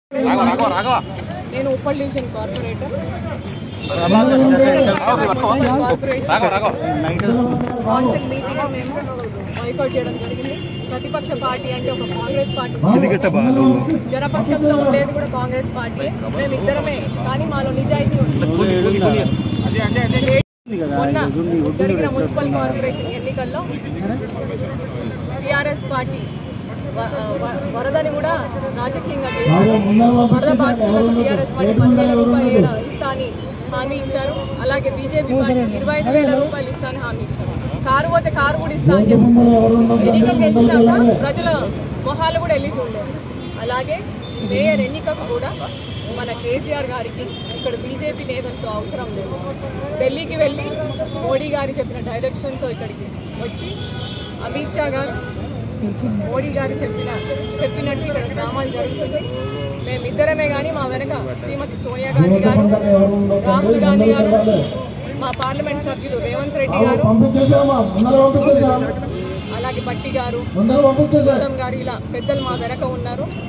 నేను Uppal division corporator council meeting మేము boycott చేయడం జరిగింది ప్రతిపక్ష పార్టీ అంటే ఒక కాంగ్రెస్ పార్టీ జనపక్షంలో ఉండేది కూడా కాంగ్రెస్ పార్టీ మేము ఇద్దరమే కానీ మాలో నిజాయితీ ఉంది మొన్న జరిగిన మున్సిపల్ కార్పొరేషన్ ఎన్నికల్లో టిఆర్ఎస్ పార్టీ వ- వ- వరదని కూడా రాజకీయంగా చేశారు వరద బాధితులకు టిఆర్ఎస్ పార్టీ పదివేల రూపాయలు ఇస్తా అని హామీ ఇచ్చారు అలాగే బీజేపీ పార్టీ ఇరవై ఐదు వేల రూపాయలు ఇస్తా అని హామీ ఇచ్చారు కారు పోతే కారు కూడా ఇస్తా అని చెప్పి ఎన్నికలు గెలిచినాక ప్రజల మొహాలు కూడా వెళ్ళి చూడలేదు అలాగే మేయర్ ఎన్నికకు కూడా మన కేసీఆర్ గారికి ఇక్కడ బీజేపీ నేతలతో అవసరం లేదు ఢిల్లీకి వెళ్ళి మోడీ గారు చెప్పిన డైరెక్షన్తో ఇక్కడికి వచ్చి అమిత్ షా గారు మోడీ గారు చెప్పిన చెప్పినట్టు ఇక్కడ డ్రామాలు జరుగుతుంది మేమిద్దరమే కానీ మా వెనక శ్రీమతి సోనియా గాంధీ గారు రాహుల్ గాంధీ గారు మా పార్లమెంట్ సభ్యులు రేవంత్ రెడ్డి గారు అలాగే బట్టి గారు ఉత్తమ్ గారు ఇలా పెద్దలు మా వెనక ఉన్నారు